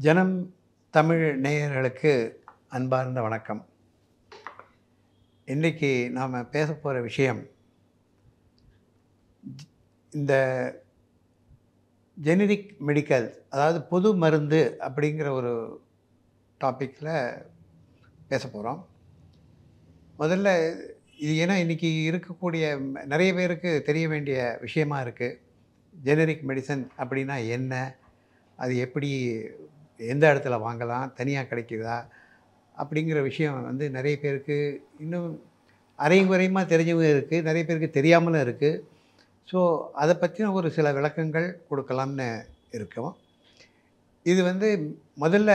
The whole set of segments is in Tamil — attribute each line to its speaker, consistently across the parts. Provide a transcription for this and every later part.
Speaker 1: ஜனம் தமிழ் நேயர்களுக்கு அன்பார்ந்த வணக்கம் இன்றைக்கி நாம் பேச போகிற விஷயம் இந்த ஜெனரிக் மெடிக்கல் அதாவது பொது மருந்து அப்படிங்கிற ஒரு டாப்பிக்கில் பேச போகிறோம் முதல்ல இது ஏன்னா இன்றைக்கி இருக்கக்கூடிய ம- நிறைய பேருக்கு தெரிய வேண்டிய விஷயமா இருக்குது ஜெனரிக் மெடிசன் அப்படின்னா என்ன அது எப்படி எந்த இடத்துல வாங்கலாம் தனியாக கிடைக்குதா அப்படிங்கிற விஷயம் வந்து நிறைய பேருக்கு இன்னும் அரையும் குறையுமா தெரிஞ்சவங்க இருக்குது நிறைய பேருக்கு தெரியாமலும் இருக்குது ஸோ அதை பற்றின ஒரு சில விளக்கங்கள் கொடுக்கலாம்னு இருக்கோம் இது வந்து முதல்ல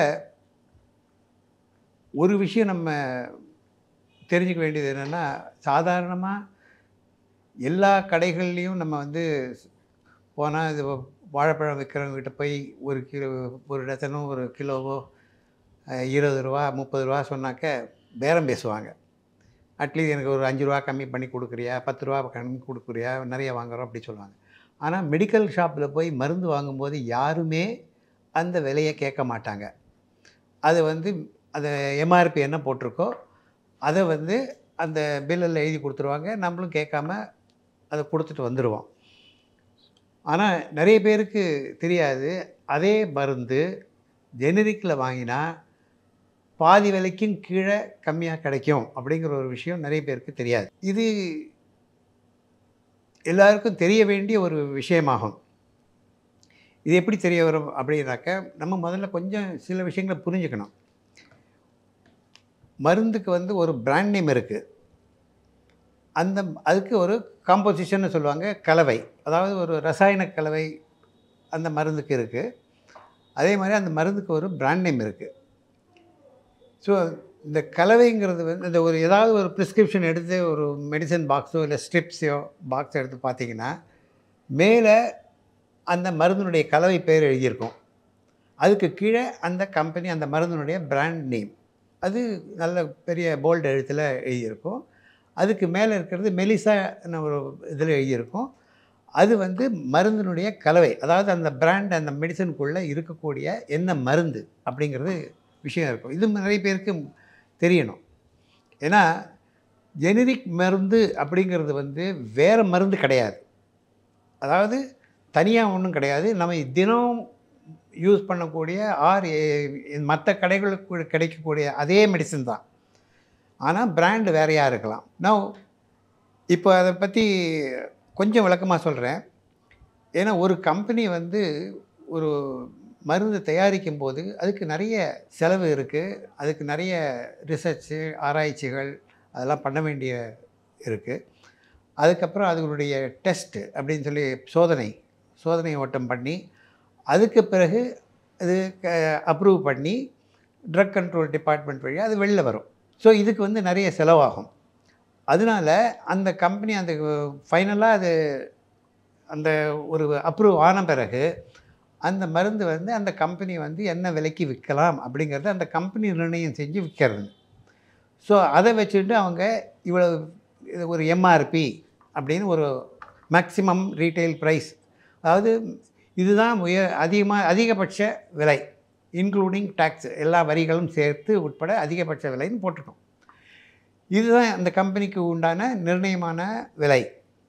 Speaker 1: ஒரு விஷயம் நம்ம தெரிஞ்சுக்க வேண்டியது என்னென்னா சாதாரணமாக எல்லா கடைகள்லேயும் நம்ம வந்து போனால் இது வாழைப்பழம் விற்கிறவங்ககிட்ட போய் ஒரு கிலோ ஒரு டசனும் ஒரு கிலோவோ அஹ், இருபது ரூபா முப்பது ரூபா சொன்னாக்க பேரம் பேசுவாங்க அட்லீஸ்ட் எனக்கு ஒரு அஞ்சு ரூபா கம்மி பண்ணி கொடுக்குறியா பத்து ரூபா கம்மி கொடுக்குறியா நிறைய வாங்குறோம் அப்படி சொல்லுவாங்க ஆனால் மெடிக்கல் ஷாப்பில் போய் மருந்து வாங்கும்போது யாருமே அந்த விலையை கேட்க மாட்டாங்க அது வந்து அந்த எம்ஆர்பி என்ன போட்டிருக்கோ அதை வந்து அந்த பில்லில் எழுதி கொடுத்துருவாங்க நம்மளும் கேட்காம அதை கொடுத்துட்டு வந்துடுவோம் ஆனால் நிறைய பேருக்கு தெரியாது அதே மருந்து ஜெனரிக்கில் வாங்கினா பாதி விலைக்கும் கீழே கம்மியாக கிடைக்கும் அப்படிங்கிற ஒரு விஷயம் நிறைய பேருக்கு தெரியாது இது எல்லாருக்கும் தெரிய வேண்டிய ஒரு விஷயமாகும் இது எப்படி தெரிய வரும் அப்படின்னாக்க நம்ம முதல்ல கொஞ்சம் சில விஷயங்களை புரிஞ்சுக்கணும் மருந்துக்கு வந்து ஒரு பிராண்ட் நேம் இருக்குது அந்த அதுக்கு ஒரு காம்போசிஷன்னு சொல்லுவாங்க கலவை அதாவது ஒரு ரசாயன கலவை அந்த மருந்துக்கு இருக்குது அதே மாதிரி அந்த மருந்துக்கு ஒரு பிராண்ட் நேம் இருக்குது ஸோ இந்த கலவைங்கிறது வந்து இந்த ஒரு ஏதாவது ஒரு ப்ரிஸ்கிரிப்ஷன் எடுத்து ஒரு மெடிசன் பாக்ஸோ இல்லை ஸ்ட்ரிப்ஸையோ பாக்ஸ் எடுத்து பார்த்தீங்கன்னா மேலே அந்த மருந்தினுடைய கலவை பேர் எழுதியிருக்கும் அதுக்கு கீழே அந்த கம்பெனி அந்த மருந்தினுடைய பிராண்ட் நேம் அது நல்ல பெரிய போல்டு எழுத்தில் எழுதியிருக்கும் அதுக்கு மேலே இருக்கிறது மெலிசான ஒரு இதில் எழுதியிருக்கும் அது வந்து மருந்தினுடைய கலவை அதாவது அந்த பிராண்ட் அந்த மெடிசனுக்குள்ளே இருக்கக்கூடிய என்ன மருந்து அப்படிங்கிறது விஷயம் இருக்கும் இது நிறைய பேருக்கு தெரியணும் ஏன்னா ஜெனரிக் மருந்து அப்படிங்கிறது வந்து வேறு மருந்து கிடையாது அதாவது தனியாக ஒன்றும் கிடையாது நம்ம தினம் யூஸ் பண்ணக்கூடிய ஆர் மற்ற கடைகளுக்கு கிடைக்கக்கூடிய அதே மெடிசன் தான் ஆனால் பிராண்டு வேறையாக இருக்கலாம் நான் இப்போ அதை பற்றி கொஞ்சம் விளக்கமாக சொல்கிறேன் ஏன்னா ஒரு கம்பெனி வந்து ஒரு மருந்து தயாரிக்கும் போது அதுக்கு நிறைய செலவு இருக்குது அதுக்கு நிறைய ரிசர்ச்சு ஆராய்ச்சிகள் அதெல்லாம் பண்ண வேண்டிய இருக்குது அதுக்கப்புறம் அதனுடைய டெஸ்ட்டு அப்படின்னு சொல்லி சோதனை சோதனை ஓட்டம் பண்ணி அதுக்கு பிறகு இது அப்ரூவ் பண்ணி ட்ரக் கண்ட்ரோல் டிபார்ட்மெண்ட் வழியாக அது வெளில வரும் ஸோ இதுக்கு வந்து நிறைய செலவாகும் அதனால அந்த கம்பெனி அந்த ஃபைனலாக அது அந்த ஒரு அப்ரூவ் ஆன பிறகு அந்த மருந்து வந்து அந்த கம்பெனி வந்து என்ன விலைக்கு விற்கலாம் அப்படிங்கிறத அந்த கம்பெனி நிர்ணயம் செஞ்சு விற்கிறது ஸோ அதை வச்சுட்டு அவங்க இவ்வளோ இது ஒரு எம்ஆர்பி அப்படின்னு ஒரு மேக்ஸிமம் ரீட்டைல் ப்ரைஸ் அதாவது இதுதான் உய அதிகமாக அதிகபட்ச விலை இன்க்ளூடிங் டேக்ஸ் எல்லா வரிகளும் சேர்த்து உட்பட அதிகபட்ச விலைன்னு போட்டிருக்கோம் இதுதான் அந்த கம்பெனிக்கு உண்டான நிர்ணயமான விலை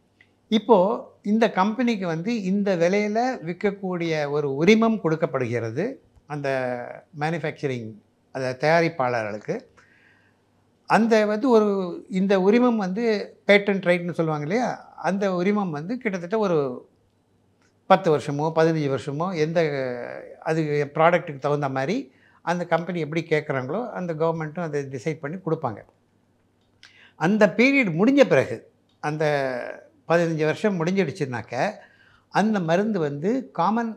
Speaker 1: இப்போது இந்த கம்பெனிக்கு வந்து இந்த விலையில் விற்கக்கூடிய ஒரு உரிமம் கொடுக்கப்படுகிறது அந்த மேனுஃபேக்சரிங் அந்த தயாரிப்பாளர்களுக்கு அந்த வந்து ஒரு இந்த உரிமம் வந்து பேட்டன்ட் ரைட்னு சொல்லுவாங்க இல்லையா அந்த உரிமம் வந்து கிட்டத்தட்ட ஒரு பத்து வருஷமோ பதினஞ்சு வருஷமோ எந்த அது ப்ராடக்ட்டுக்கு தகுந்த மாதிரி அந்த கம்பெனி எப்படி கேட்குறாங்களோ அந்த கவர்மெண்ட்டும் அதை டிசைட் பண்ணி கொடுப்பாங்க அந்த பீரியட் முடிஞ்ச பிறகு அந்த பதினஞ்சு வருஷம் முடிஞ்சிடுச்சுனாக்க அந்த மருந்து வந்து காமன்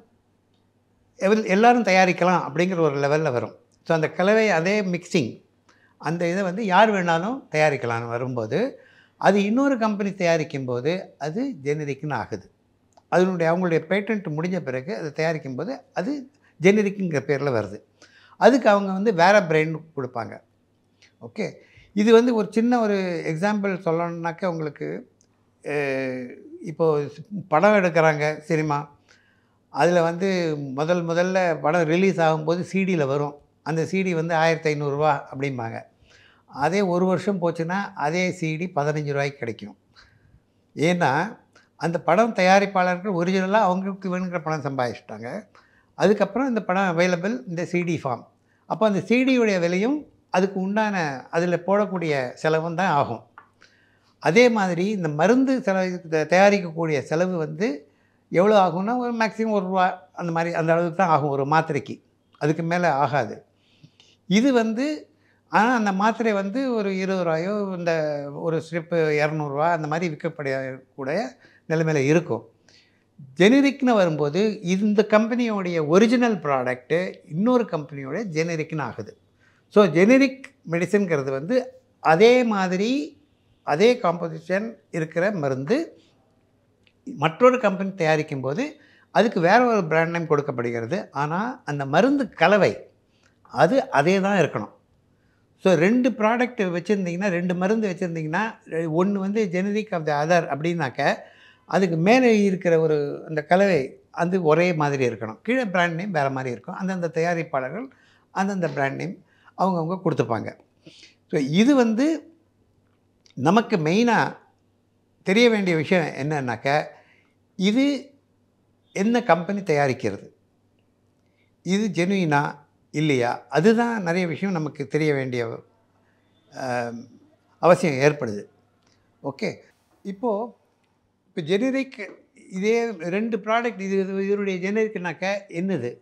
Speaker 1: எல்லாரும் தயாரிக்கலாம் அப்படிங்கிற ஒரு லெவலில் வரும் ஸோ அந்த கலவை அதே மிக்சிங் அந்த இதை வந்து யார் வேணாலும் தயாரிக்கலாம்னு வரும்போது அது இன்னொரு கம்பெனி தயாரிக்கும் போது அது ஜெனரிக்னு ஆகுது அதனுடைய அவங்களுடைய பேட்டன்ட் முடிஞ்ச பிறகு அதை தயாரிக்கும் போது அது ஜெனரிக்குங்கிற பேரில் வருது அதுக்கு அவங்க வந்து வேறு பிராண்ட் கொடுப்பாங்க ஓகே இது வந்து ஒரு சின்ன ஒரு எக்ஸாம்பிள் சொல்லணுன்னாக்க உங்களுக்கு அஹ், இப்போ படம் எடுக்கிறாங்க சினிமா அதில் வந்து முதல் முதல்ல படம் ரிலீஸ் ஆகும்போது சிடியில் வரும் அந்த சிடி வந்து ஆயிரத்தி ஐநூறுரூவா அப்படிம்பாங்க அதே ஒரு வருஷம் போச்சுன்னா அதே சிடி பதினஞ்சு ரூபாய்க்கு கிடைக்கும் ஏன்னா அந்த படம் தயாரிப்பாளர்கள் ஒரிஜினலாக அவங்களுக்கு வேணுங்கிற பணம் சம்பாதிச்சிட்டாங்க அதுக்கப்புறம் இந்த படம் அவைலபிள் இந்த சிடி ஃபார்ம் அப்போ அந்த சிடியுடைய விலையும் அதுக்கு உண்டான அதில் போடக்கூடிய செலவும் தான் ஆகும் அதே மாதிரி இந்த மருந்து செலவு த- தயாரிக்கக்கூடிய செலவு வந்து எவ்வளோ ஆகும்னா ஒரு மேக்ஸிமம் ஒரு ரூபா அந்த மாதிரி அந்த அளவுக்கு தான் ஆகும் ஒரு மாத்திரைக்கு அதுக்கு மேலே ஆகாது இது வந்து ஆனால் அந்த மாத்திரை வந்து ஒரு இருபது ரூபாயோ இந்த ஒரு ஸ்ட்ரிப்பு இரநூறுவா அந்த மாதிரி விற்கப்படக்கூடிய நிலைமையில் இருக்கும் ஜெனரிக்னு வரும்போது இந்த கம்பெனியோடைய ஒரிஜினல் ப்ராடக்ட்டு இன்னொரு கம்பெனியோட ஜெனரிக்னு ஆகுது ஸோ ஜெனரிக் மெடிசன்கிறது வந்து அதே மாதிரி அதே காம்போசிஷன் இருக்கிற மருந்து மற்றொரு கம்பெனி தயாரிக்கும் போது அதுக்கு வேற ஒரு பிராண்ட் நேம் கொடுக்கப்படுகிறது ஆனால் அந்த மருந்து கலவை அது அதே தான் இருக்கணும் ஸோ ரெண்டு ப்ராடக்ட் வச்சுருந்தீங்கன்னா ரெண்டு மருந்து வச்சுருந்தீங்கன்னா ஒன்று வந்து ஜெனரிக் ஆஃப் த அதர் அப்படின்னாக்க அதுக்கு மேலே இருக்கிற ஒரு அந்த கலவை அது ஒரே மாதிரி இருக்கணும் கீழே பிராண்ட் நேம் வேறு மாதிரி இருக்கும் அந்தந்த தயாரிப்பாளர்கள் அந்தந்த பிராண்ட் நேம் அவங்கவுங்க கொடுத்துப்பாங்க ஸோ இது வந்து நமக்கு மெயினாக தெரிய வேண்டிய விஷயம் என்னன்னாக்க இது என்ன கம்பெனி தயாரிக்கிறது இது ஜெனுயினா இல்லையா அதுதான் நிறைய விஷயம் நமக்கு தெரிய வேண்டிய ஆம், அவசியம் ஏற்படுது ஓகே இப்போது இப்போ ஜெனரிக் இதே ரெண்டு ப்ராடக்ட் இது இது- இதனுடைய ஜெனரிக்னாக்க என்னது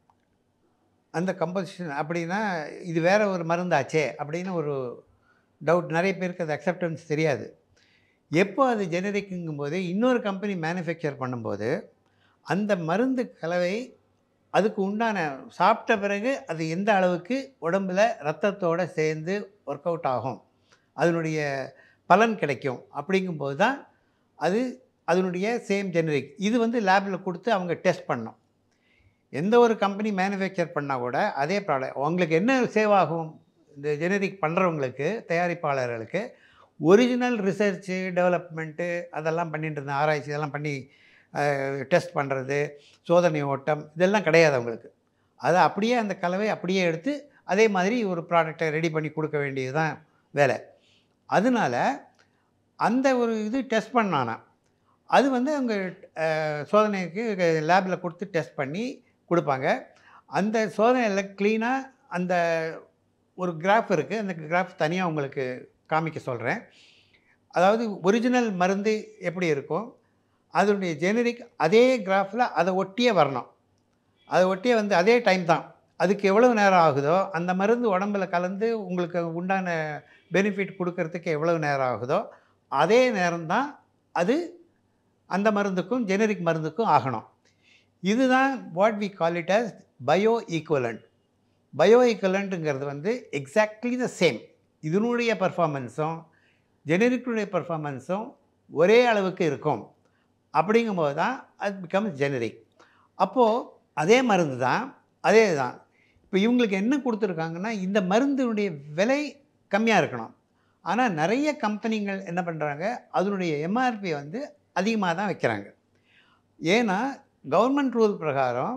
Speaker 1: அந்த கம்போசிஷன் அப்படின்னா இது வேற ஒரு மருந்தாச்சே அப்படின்னு ஒரு டவுட் நிறைய பேருக்கு அது அக்செப்டன்ஸ் தெரியாது எப்போ அது ஜெனரிக்குங்கும் போது இன்னொரு கம்பெனி மேனுஃபேக்சர் பண்ணும்போது அந்த மருந்து கலவை அதுக்கு உண்டான சாப்பிட்ட பிறகு அது எந்த அளவுக்கு உடம்புல ரத்தத்தோடு சேர்ந்து ஒர்க் அவுட் ஆகும் அதனுடைய பலன் கிடைக்கும் அப்படிங்கும்போது தான் அது அதனுடைய சேம் ஜெனரிக் இது வந்து லேபில் கொடுத்து அவங்க டெஸ்ட் பண்ணோம் எந்த ஒரு கம்பெனி மேனுஃபேக்சர் பண்ணால் கூட அதே ப்ராடக்ட் உங்களுக்கு என்ன சேவ் ஆகும் இந்த ஜெனரிக் பண்ணுறவங்களுக்கு தயாரிப்பாளர்களுக்கு ஒரிஜினல் ரிசர்ச்சு டெவலப்மெண்ட்டு அதெல்லாம் பண்ணிட்டு இருந்த ஆராய்ச்சி இதெல்லாம் பண்ணி டெஸ்ட் பண்ணுறது சோதனை ஓட்டம் இதெல்லாம் கிடையாது அவங்களுக்கு அதை அப்படியே அந்த கலவை அப்படியே எடுத்து அதே மாதிரி ஒரு ப்ராடக்டை ரெடி பண்ணி கொடுக்க வேண்டியது தான் வேலை அதனால அந்த ஒரு இது டெஸ்ட் பண்ணானா அது வந்து அவங்க அஹ், சோதனைக்கு லேபில் கொடுத்து டெஸ்ட் பண்ணி கொடுப்பாங்க அந்த சோதனையில் க்ளீனாக அந்த ஒரு கிராஃப் இருக்குது அந்த கிராஃப் தனியாக உங்களுக்கு காமிக்க சொல்கிறேன் அதாவது ஒரிஜினல் மருந்து எப்படி இருக்கும் அதனுடைய ஜெனரிக் அதே கிராஃபில் அதை ஒட்டியே வரணும் அதை ஒட்டியே வந்து அதே டைம் தான் அதுக்கு எவ்வளவு நேரம் ஆகுதோ அந்த மருந்து உடம்புல கலந்து உங்களுக்கு உண்டான பெனிஃபிட் கொடுக்கறதுக்கு எவ்வளவு நேரம் ஆகுதோ அதே நேரம்தான் அது அந்த மருந்துக்கும் ஜெனரிக் மருந்துக்கும் ஆகணும் இதுதான் what we call it as bioequivalent பயோ ஈக்குவலண்ட்டுங்கிறது வந்து எக்ஸாக்ட்லி த சேம் இதனுடைய பர்ஃபார்மன்ஸும் ஜெனரிக்குடைய பர்ஃபார்மன்ஸும் ஒரே அளவுக்கு இருக்கும் அப்படிங்கும்போது தான் அது பிகம்ஸ் ஜெனரிக் அப்போது அதே மருந்து தான் அதே தான் இப்போ இவங்களுக்கு என்ன கொடுத்துருக்காங்கன்னா இந்த மருந்தினுடைய விலை கம்மியாக இருக்கணும் ஆனால் நிறைய கம்பெனிகள் என்ன பண்ணுறாங்க அதனுடைய எம்ஆர்பி வந்து அதிகமாக தான் வைக்கிறாங்க ஏன்னா கவர்மெண்ட் ரூல் பிரகாரம்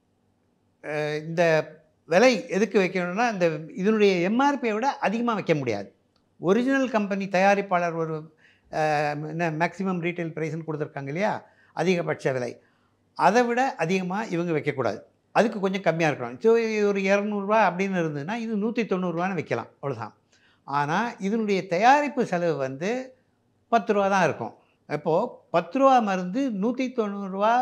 Speaker 1: அஹ், இந்த விலை எதுக்கு வைக்கணும்னா இந்த இதனுடைய எம்ஆர்பியை விட அதிகமாக வைக்க முடியாது ஒரிஜினல் கம்பெனி தயாரிப்பாளர் ஒரு அஹ், என்ன மேக்ஸிமம் ரீட்டைல் ப்ரைஸ்னு கொடுத்துருக்காங்க இல்லையா அதிகபட்ச விலை அதை விட அதிகமாக இவங்க வைக்கக்கூடாது அதுக்கு கொஞ்சம் கம்மியாக இருக்கணும் ஸோ ஒரு இரநூறுவா அப்படின்னு இருந்ததுன்னா இது நூற்றி தொண்ணூறுரூவான்னு வைக்கலாம் அவ்வளோதான் ஆனால் இதனுடைய தயாரிப்பு செலவு வந்து பத்து ரூபா தான் இருக்கும் இப்போது பத்து ரூபா மருந்து நூற்றி தொண்ணூறுரூவா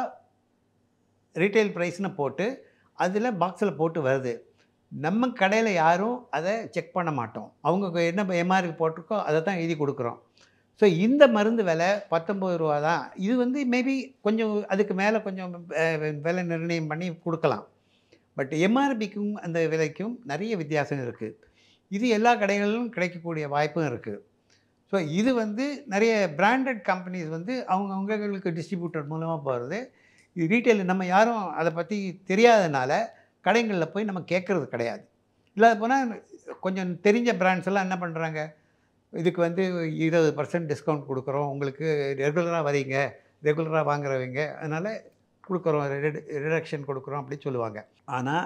Speaker 1: ரீட்டைல் ப்ரைஸ்னு போட்டு அதில் பாக்ஸில் போட்டு வருது நம்ம கடையில் யாரும் அதை செக் பண்ண மாட்டோம் அவங்க என்ன எம்ஆர்பி போட்டிருக்கோ அதை தான் எழுதி கொடுக்குறோம் ஸோ இந்த மருந்து விலை பத்தொம்பது ரூபா தான் இது வந்து மேபி கொஞ்சம் அதுக்கு மேலே கொஞ்சம் அஹ், விலை நிர்ணயம் பண்ணி கொடுக்கலாம் பட் எம்ஆர்பிக்கும் அந்த விலைக்கும் நிறைய வித்தியாசம் இருக்குது இது எல்லா கடைகளிலும் கிடைக்கக்கூடிய வாய்ப்பும் இருக்குது ஸோ இது வந்து நிறைய பிராண்டட் கம்பெனிஸ் வந்து அவங்க அவங்களுக்கு டிஸ்ட்ரிபியூட்டர் மூலமாக போகிறது இது ரீட்டைல் நம்ம யாரும் அதை பற்றி தெரியாதனால கடைகளில் போய் நம்ம கேட்குறது கிடையாது இல்லாத போனால் கொஞ்சம் தெரிஞ்ச பிராண்ட்ஸ் எல்லாம் என்ன பண்ணுறாங்க இதுக்கு வந்து இருபது பர்சன்ட் டிஸ்கவுண்ட் கொடுக்குறோம் உங்களுக்கு ரெகுலராக வரீங்க ரெகுலராக வாங்குறவங்க அதனால் கொடுக்குறோம் ரிடக்ஷன் கொடுக்குறோம் அப்படின்னு சொல்லுவாங்க ஆனால்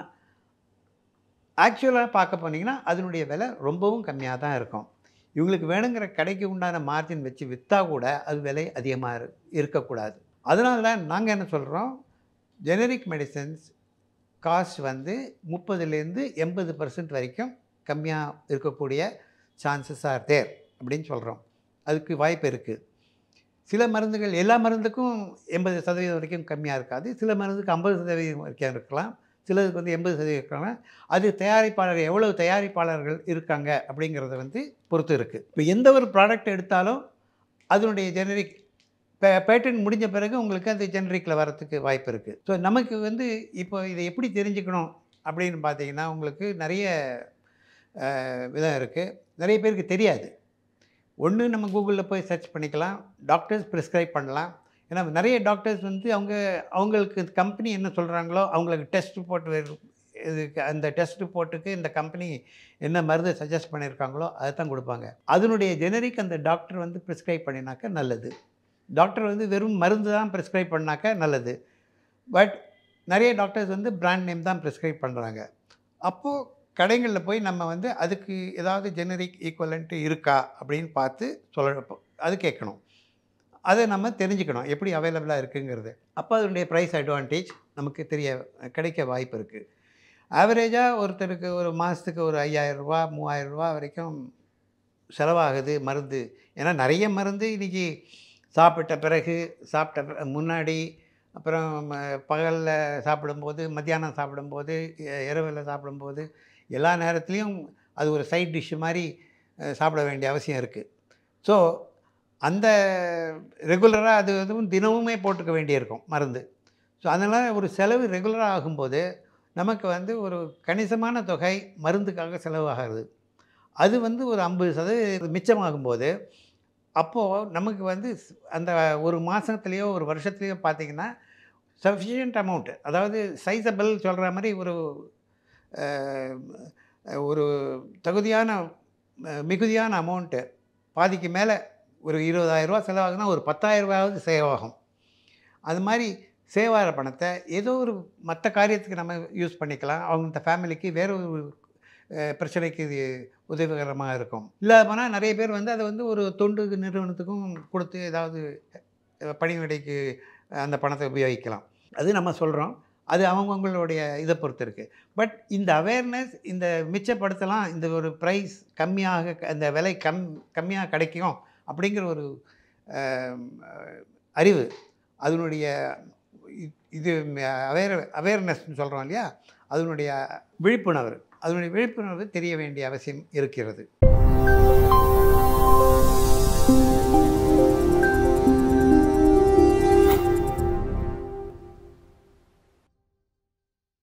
Speaker 1: ஆக்சுவலாக பார்க்க போனீங்கன்னா அதனுடைய விலை ரொம்பவும் கம்மியாக தான் இருக்கும் இவங்களுக்கு வேணுங்கிற கடைக்கு உண்டான மார்ஜின் வச்சு விற்றா கூட அது விலை அதிகமாக இரு இருக்கக்கூடாது அதனால தான் நாங்கள் என்ன சொல்கிறோம் ஜெனரிக் மெடிசன்ஸ் காஸ்ட் வந்து முப்பதுலேருந்து எண்பது பர்சன்ட் வரைக்கும் கம்மியாக இருக்கக்கூடிய சான்சஸ் ஆர் தேர் அப்படின்னு சொல்கிறோம் அதுக்கு வாய்ப்பு இருக்குது சில மருந்துகள் எல்லா மருந்துக்கும் எண்பது சதவீதம் வரைக்கும் கம்மியாக இருக்காது சில மருந்துக்கு ஐம்பது சதவீதம் வரைக்கும் இருக்கலாம் சிலதுக்கு வந்து எண்பது சதவீதம் இருக்கலாம் அது தயாரிப்பாளர் எவ்வளவு தயாரிப்பாளர்கள் இருக்காங்க அப்படிங்கிறத வந்து பொறுத்து இருக்குது இப்போ எந்த ஒரு ப்ராடக்ட் எடுத்தாலும் அதனுடைய ஜெனரிக் பே பேட்டன் முடிஞ்ச பிறகு உங்களுக்கு அந்த ஜெனரிக்கில் வரத்துக்கு வாய்ப்பு இருக்குது ஸோ நமக்கு வந்து இப்போ இதை எப்படி தெரிஞ்சுக்கணும் அப்படின்னு பார்த்தீங்கன்னா உங்களுக்கு நிறைய அஹ், விதம் இருக்குது நிறைய பேருக்கு தெரியாது ஒன்று நம்ம கூகுளில் போய் சர்ச் பண்ணிக்கலாம் டாக்டர்ஸ் ப்ரிஸ்கிரைப் பண்ணலாம் ஏன்னா நிறைய டாக்டர்ஸ் வந்து அவங்க அவங்களுக்கு கம்பெனி என்ன சொல்கிறாங்களோ அவங்களுக்கு டெஸ்ட் ரிப்போர்ட் இதுக்கு அந்த டெஸ்ட் ரிப்போர்ட்டுக்கு இந்த கம்பெனி என்ன மருந்து சஜஸ்ட் பண்ணியிருக்காங்களோ அதை தான் கொடுப்பாங்க அதனுடைய ஜெனரிக் அந்த டாக்டர் வந்து ப்ரிஸ்கிரைப் பண்ணினாக்க நல்லது டாக்டர் வந்து வெறும் மருந்து தான் ப்ரிஸ்கிரைப் பண்ணாக்க நல்லது பட் நிறைய டாக்டர்ஸ் வந்து பிராண்ட் நேம் தான் ப்ரிஸ்கிரைப் பண்ணுறாங்க அப்போது கடைகளில் போய் நம்ம வந்து அதுக்கு ஏதாவது ஜெனரிக் ஈக்குவலண்ட்டு இருக்கா அப்படின்னு பார்த்து சொல்ல அது கேட்கணும் அதை நம்ம தெரிஞ்சுக்கணும் எப்படி அவைலபிளாக இருக்குங்கிறது அப்போ அதனுடைய ப்ரைஸ் அட்வான்டேஜ் நமக்கு தெரிய கிடைக்க வாய்ப்பு இருக்குது ஆவரேஜாக ஒருத்தருக்கு ஒரு மாதத்துக்கு ஒரு ஐயாயிரரூபா மூவாயிரரூபா வரைக்கும் செலவாகுது மருந்து ஏன்னா நிறைய மருந்து இன்றைக்கி சாப்பிட்ட பிறகு சாப்பிட்ட பி- முன்னாடி அப்புறம் பகலில் சாப்பிடும்போது மத்தியானம் சாப்பிடும்போது இரவில் சாப்பிடும்போது எல்லா நேரத்துலேயும் அது ஒரு சைட் டிஷ்ஷு மாதிரி அஹ், சாப்பிட வேண்டிய அவசியம் இருக்குது ஸோ அந்த ரெகுலராக அது வந்து தினமுமே போட்டுக்க வேண்டியிருக்கும் மருந்து ஸோ அதனால் ஒரு செலவு ரெகுலராக ஆகும்போது நமக்கு வந்து ஒரு கணிசமான தொகை மருந்துக்காக செலவாகிறது அது வந்து ஒரு ஐம்பது சதவீதம் மிச்சமாகும்போது அப்போது நமக்கு வந்து ஸ்- அந்த ஒரு மாதத்துலேயோ ஒரு வருஷத்துலேயோ பார்த்தீங்கன்னா சஃபிஷியன்ட் அமௌண்ட் அதாவது சைஸபிள் சொல்கிற மாதிரி ஒரு அஹ், ஒரு தகுதியான அஹ், மிகுதியான அமௌண்ட்டு பாதிக்கு மேலே ஒரு இருபதாயிரரூவா செலவாகுனா ஒரு பத்தாயிரரூபாயாவது சேவ் ஆகும் அது மாதிரி சேவ் ஆகிற பணத்தை ஏதோ ஒரு மற்ற காரியத்துக்கு நம்ம யூஸ் பண்ணிக்கலாம் அவங்க ஃபேமிலிக்கு வேற ஒரு அஹ், பிரச்சனைக்கு இது உதவிகரமாக இருக்கும் இல்லை போனால் நிறைய பேர் வந்து அதை வந்து ஒரு தொண்டு நிறுவனத்துக்கும் கொடுத்து ஏதாவது அஹ், பணிவிடைக்கு அந்த பணத்தை உபயோகிக்கலாம் அது நம்ம சொல்கிறோம் அது அவங்கவுங்களுடைய இதை பொறுத்து இருக்குது பட் இந்த அவேர்னஸ் இந்த மிச்சப்படுத்தலாம் இந்த ஒரு ப்ரைஸ் கம்மியாக அந்த விலை கம் கம்மியாக கிடைக்கும் அப்படிங்கிற ஒரு அஹ், அறிவு அதனுடைய இ- இது அவேர் அவேர்னஸ்னு சொல்கிறோம் இல்லையா அதனுடைய விழிப்புணர்வு அதனுடைய விழிப்புணர்வு தெரிய வேண்டிய அவசியம் இருக்கிறது